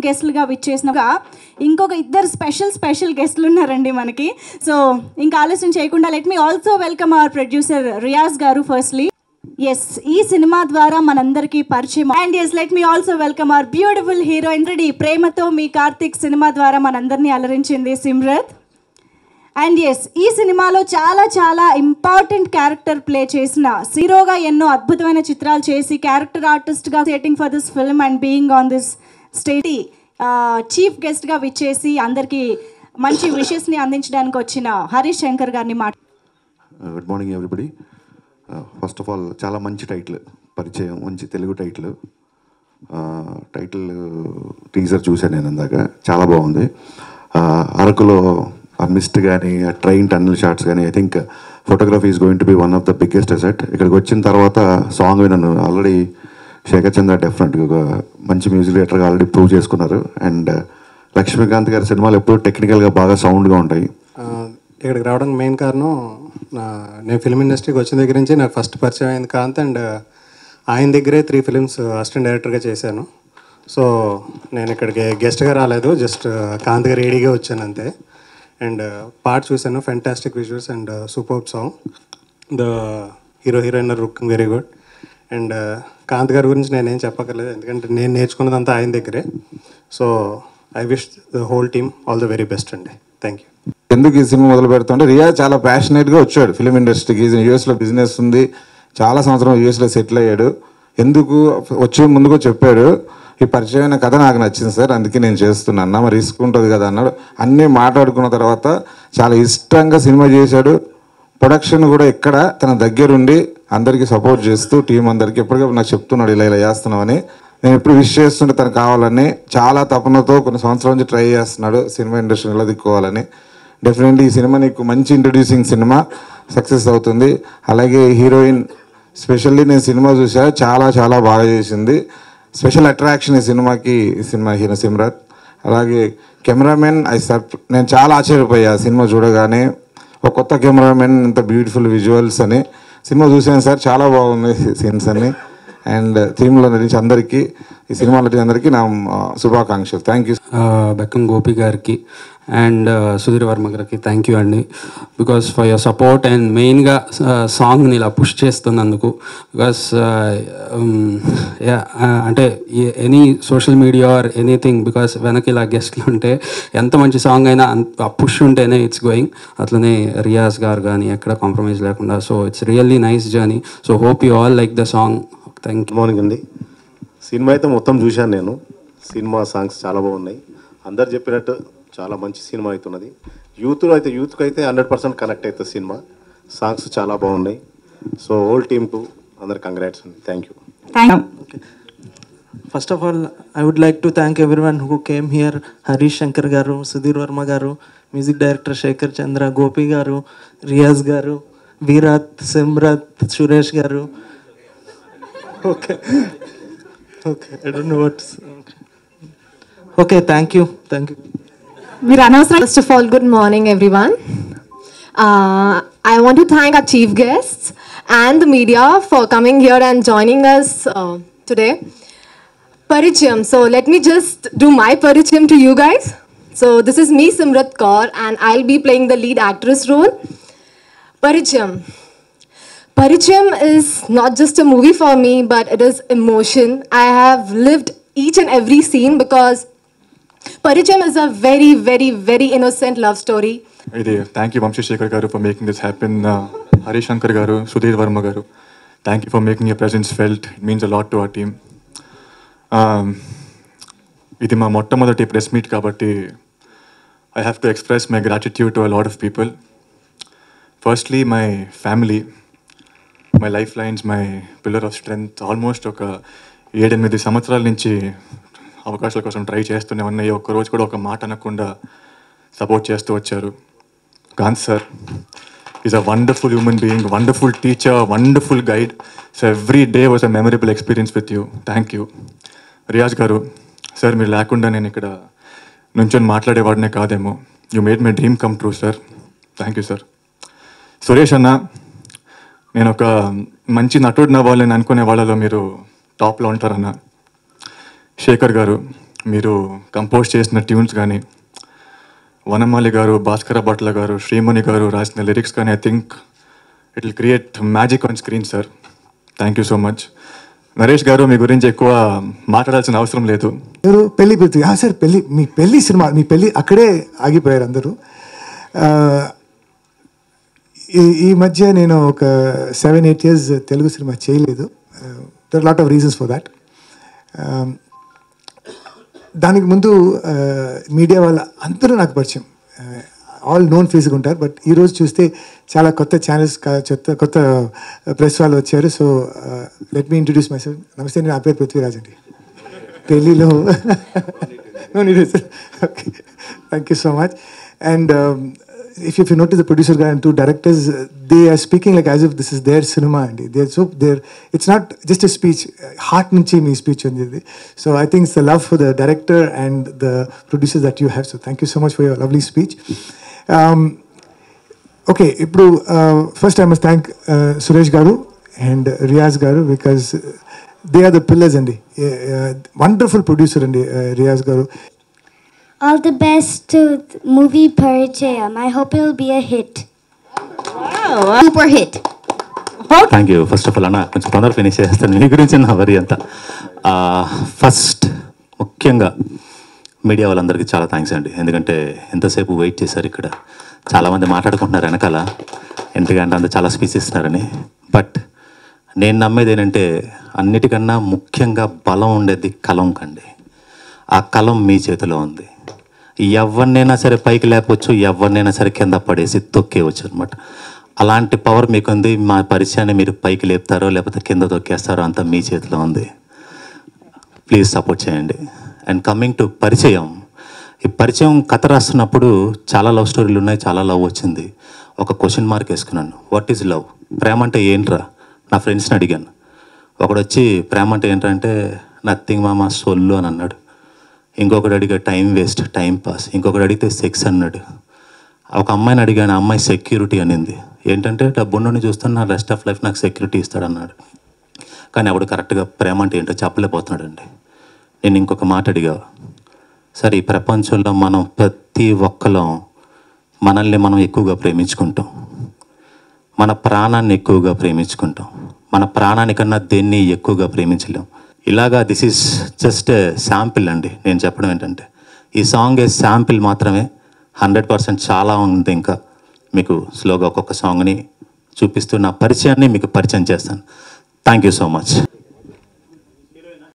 గెస్ట్లుగా విచ్చేసిన ఇంకొక ఇద్దరు స్పెషల్ స్పెషల్ గెస్ట్లు ఉన్నారండి మనకి సో ఇంకా ఆలస్యం చేయకుండా let me also welcome our producer Riyaz garu firstly yes ఈ సినిమా ద్వారా మనందరికీ పరిచయం and yes let me also welcome our beautiful heroine రెడీ ప్రేమతో మీ కార్తిక్ సినిమా ద్వారా మనందరినీ అలరించింది సిమ్రత్ అండ్ ఎస్ ఈ సినిమాలో చాలా చాలా ఇంపార్టెంట్ క్యారెక్టర్ ప్లే చేసిన హీరోగా ఎన్నో అద్భుతమైన చిత్రాలు చేసి క్యారెక్టర్ ఆర్టిస్ట్గా setting for this film and being on this స్టేటీ చీఫ్ గెస్ట్గా విచ్చేసి అందరికీ మంచి విషెస్ని అందించడానికి వచ్చిన హరీష్ శంకర్ గారిని మాట good morning everybody first of all చాలా మంచి టైటిల్ పరిచయం మంచి తెలుగు టైటిల్ టైటిల్ టీజర్ చూశాను నేను ఇందాక చాలా బాగుంది Uh, అరకులో ఆ మిస్ట్ కానీ ఆ ట్రైన్ టన్నల్ షాట్స్ కానీ I think photography is going to be one of the biggest asset ఇక్కడికి వచ్చిన తర్వాత సాంగ్ విన్నాను ఆల్రెడీ శేఖర్ చంద్ర డెఫినెట్గా ఒక మంచి మ్యూజిక్ డైరెక్టర్గా ఆల్రెడీ ప్రూవ్ చేసుకున్నారు అండ్ లక్ష్మీకాంత్ గారి సినిమాలు ఎప్పుడు టెక్నికల్గా బాగా సౌండ్గా ఉంటాయి ఆ, ఇక్కడికి రావడానికి మెయిన్ కారణం నా నేను ఫిల్మ్ ఇండస్ట్రీకి వచ్చిన దగ్గర నుంచి నాకు ఫస్ట్ పరిచయం అయింది కాంత్ అండ్ ఆయన దగ్గరే త్రీ ఫిలిమ్స్ అసిస్టెంట్ డైరెక్టర్గా చేశాను సో నేను ఇక్కడికి గెస్ట్గా రాలేదు జస్ట్ కాంత్ గారు ఏడీగా వచ్చాను అంతే అండ్ పాట చూశాను fantastic visuals and super song the hero heroine are looking very good and Kanth గారి గురించి నేనేం చెప్పక్కర్లేదు ఎందుకంటే నేను నేర్చుకున్నదంతా ఆయన దగ్గరే so I wish the whole team all the very best అండి థ్యాంక్ యూ ఎందుకు ఈ సినిమా మొదలు పెడుతుంటే రియా చాలా ప్యాషనేట్గా వచ్చాడు ఫిలిం ఇండస్ట్రీకి యూఎస్లో బిజినెస్ ఉంది చాలా సంవత్సరం యూఎస్లో సెటిల్ అయ్యాడు ఎందుకు వచ్చే ముందుకు చెప్పాడు ఈ పరిచయమైన కథ నాకు నచ్చింది సార్ అందుకే నేను చేస్తున్నాను అన్న మరి రిస్క్ ఉంటుంది కదా అన్నాడు అన్నీ మాట్లాడుకున్న తర్వాత చాలా ఇష్టంగా సినిమా చేశాడు ప్రొడక్షన్ కూడా ఇక్కడ తన దగ్గరుండి అందరికీ సపోర్ట్ చేస్తూ టీం అందరికీ ఎప్పటికప్పుడు నాకు చెప్తున్నాడు ఇలా ఇలా చేస్తున్నామని నేను ఎప్పుడు విష్ చేస్తుంటే తనకు కావాలని చాలా తపనతో కొన్ని సంవత్సరాల నుంచి ట్రై చేస్తున్నాడు సినిమా ఇండస్ట్రీ నిలదీక్కోవాలని డెఫినెట్లీ ఈ సినిమా నీకు మంచి ఇంట్రడ్యూసింగ్ సినిమా సక్సెస్ అవుతుంది అలాగే హీరోయిన్ స్పెషల్లీ నేను సినిమా చూసా చాలా చాలా బాగా చేసింది స్పెషల్ అట్రాక్షన్ ఈ సినిమాకి ఈ సినిమా హీరో సిమ్రత్ అలాగే కెమెరామెన్ ఐ సర్ నేను చాలా ఆశ్చర్యపోయా సినిమా చూడగానే ఒక కొత్త కెమెరామెన్ ఇంత బ్యూటిఫుల్ విజువల్స్ అని సినిమా చూసాను సార్ చాలా బాగుంది సీన్స్ అన్ని అండ్ థీమ్లో నటించి అందరికీ ఈ సినిమా నటించి అందరికీ నా ఆ, శుభాకాంక్షలు థ్యాంక్ యూ ఆ, బెక్కం గోపి గారికి అండ్ సుధీర్ వర్మ గారికి థ్యాంక్ యూ అండి because for your support and మెయిన్గా సాంగ్ని ఇలా పుష్ చేస్తున్నందుకు బికాస్ అంటే any social media or anything because వెనక ఇలా గెస్ట్లు ఉంటే ఎంత మంచి సాంగ్ అయినా అంత- ఆ పుష్ ఉంటేనే ఇట్స్ గోయింగ్ అట్లనే రియాజ్ గారు కానీ ఎక్కడ కాంప్రమైజ్ లేకుండా so it's really nice journey so hope you all like the song thank you good morning అండి సినిమా అయితే మొత్తం చూశాను నేను సినిమా సాంగ్స్ చాలా బాగున్నాయి అందరు చెప్పినట్టు చాలా మంచి సినిమా అవుతున్నది యూత్లో అయితే యూత్కి అయితే హండ్రెడ్ పర్సెంట్ కనెక్ట్ అవుతుంది సినిమా సాంగ్స్ చాలా బాగున్నాయి సో హోల్ టీమ్కు అందరు కంగ్రాట్స్ అండి thank you thank First of all, I would like to thank everyone who came here. Harish Shankar garu, Sudhir Verma garu, music director Shekhar Chandra, Gopi garu, Riyaz garu, Virat, Simrat, Suresh garu. Okay. Okay, I don't know what. Okay. okay, thank you. Thank you. మీరు అనవసరం First of all, good morning, everyone. Uh, I want to thank our chief guests and the media for coming here and joining us uh, today. Paricham. So let me just do my paricham to you guys. So this is me, Simrat Kaur, and I'll be playing the lead actress role. Paricham. Paricham is not just a movie for me, but it is emotion. I have lived each and every scene because Paricham is a very, very, very innocent love story. ఇది thank you Vamshi Shekhar గారు for making this happen Harish Shankar గారు సుధీర్ వర్మ గారు thank you for making your presence felt it means a lot to our team ఇది మా మొట్టమొదటి press meet కాబట్టి I have to express my gratitude to a lot of people firstly my family my life lines my pillar of strength almost ఒక ఏడెనిమిది సంవత్సరాల నుంచి అవకాశాల కోసం ట్రై చేస్తూనే ఉన్నాయి ఒక్క రోజు కూడా ఒక మాట అనకుండా సపోర్ట్ చేస్తూ వచ్చారు Kanth sir is a wonderful human being wonderful teacher wonderful guide so every day was a memorable experience with you thank you Riyaz గారు సార్ మీరు లేకుండా నేను ఇక్కడ నుంచొని మాట్లాడేవాడినే కాదేమో you made my dream come true sir thank you sir Suresh అన్న నేను ఒక మంచి నటుడిని అవ్వాలని అనుకునే వాళ్ళలో మీరు టాప్లో ఉంటారన్న శేఖర్ గారు మీరు కంపోజ్ చేసిన ట్యూన్స్ కానీ వనమాలి గారు భాస్కర భట్ల గారు శ్రీమణి గారు రాసిన లిరిక్స్ కానీ I think it will create magic on screen sir thank you so much Naresh గారు మీ గురించి ఎక్కువ మాట్లాడాల్సిన అవసరం లేదు ఎవరు పెళ్లి పృథ్వీ ఆ సార్ పెళ్లి మీ పెళ్లి సినిమా మీ పెళ్లి అక్కడే ఆగిపోయారు అందరూ ఆ, ఈ ఈ మధ్య నేను ఒక seven eight years Telugu cinema చేయలేదు there lot of reasons for that దానికి ముందు మీడియా వాళ్ళ అందరూ నాకు పరిచయం ఆల్ నోన్ ఫేస్గా ఉంటారు బట్ ఈరోజు చూస్తే చాలా కొత్త ఛానల్స్ కొత్త కొత్త ప్రెస్ వాళ్ళు వచ్చారు so let me introduce myself నమస్తే నేను నా పేరు పృథ్వీరాజ్ అండి పెళ్ళిలో no need okay thank you so much and if, if you notice the producer guy and two directors, uh, they are speaking like as if this is their cinema and they're so they're it's not just a speech, uh, heart నుంచి మీ speech ఉంది So I think it's the love for the director and the producers that you have. So thank you so much for your lovely speech. Um, okay ఇప్పుడు first I must thank Suresh గారు and Riyaz గారు because they are the pillars అండి wonderful producer అండి రియాజ్ గారు All the best to th- movie Parichayam. I hope it will be a hit. Super hit. Thank you first of all అన్న కొంచెం తొందర finish చేస్తాను మీ గురించి నా వరి అంతా ఫస్ట్ ముఖ్యంగా మీడియా వాళ్ళందరికీ చాలా థ్యాంక్స్ అండి ఎందుకంటే ఎంతసేపు వెయిట్ చేశారు ఇక్కడ చాలామంది మాట్లాడుకుంటున్నారు వెనకాల ఎందుకంటే అంత చాలా స్పీచ్ ఇస్తున్నారని బట్ నేను నమ్మేది ఏంటంటే అన్నిటికన్నా ముఖ్యంగా బలం ఉండేది కలం కండి ఆ కలం మీ చేతిలో ఉంది ఎవరినైనా సరే పైకి లేపవచ్చు ఎవరినైనా సరే కింద పడేసి తొక్కేయవచ్చు అనమాట అలాంటి పవర్ మీకు ఉంది మా పరిచయాన్ని మీరు పైకి లేపుతారో లేకపోతే కింద తొక్కేస్తారో అంతా మీ చేతిలో ఉంది ప్లీజ్ సపోర్ట్ చేయండి అండ్ కమింగ్ టు పరిచయం ఈ పరిచయం కథ రాస్తున్నప్పుడు చాలా లవ్ స్టోరీలు ఉన్నాయి చాలా లవ్ వచ్చింది ఒక క్వశ్చన్ మార్క్ వేసుకున్నాను వాట్ ఈజ్ లవ్ ప్రేమ అంటే ఏంట్రా నా ఫ్రెండ్స్ని అడిగాను ఒకడు వచ్చి ప్రేమ అంటే ఏంటంటే నథింగ్ మామ సొల్లు అని అన్నాడు ఇంకొకటి అడిగా టైం వేస్ట్ టైం పాస్ ఇంకొకటి అడిగితే సెక్స్ అన్నాడు ఒక అమ్మాయిని అడిగాను ఆ అమ్మాయి సెక్యూరిటీ అనింది ఏంటంటే డబ్బున్నోని చూస్తాను నా రెస్ట్ ఆఫ్ లైఫ్ నాకు సెక్యూరిటీ ఇస్తాడన్నాడు కానీ అప్పుడు కరెక్ట్గా ప్రేమ అంటే ఏంటో చెప్పలేకపోతున్నాడండి నేను ఇంకొక మాట అడిగా సరే ఈ ప్రపంచంలో మనం ప్రతి ఒక్కరం మనల్ని మనం ఎక్కువగా ప్రేమించుకుంటాం మన ప్రాణాన్ని ఎక్కువగా ప్రేమించుకుంటాం మన ప్రాణానికన్నా దేన్ని ఎక్కువగా ప్రేమించలేం ఇలాగా దిస్ ఈస్ జస్ట్ శాంపిల్ అండి నేను చెప్పడం ఏంటంటే ఈ సాంగ్ ఏ శాంపిల్ మాత్రమే హండ్రెడ్ పర్సెంట్ చాలా ఉంది ఇంకా మీకు స్లోగా ఒక్కొక్క సాంగ్ని చూపిస్తూ నా పరిచయాన్ని మీకు పరిచయం చేస్తాను థ్యాంక్ యూ సో మచ్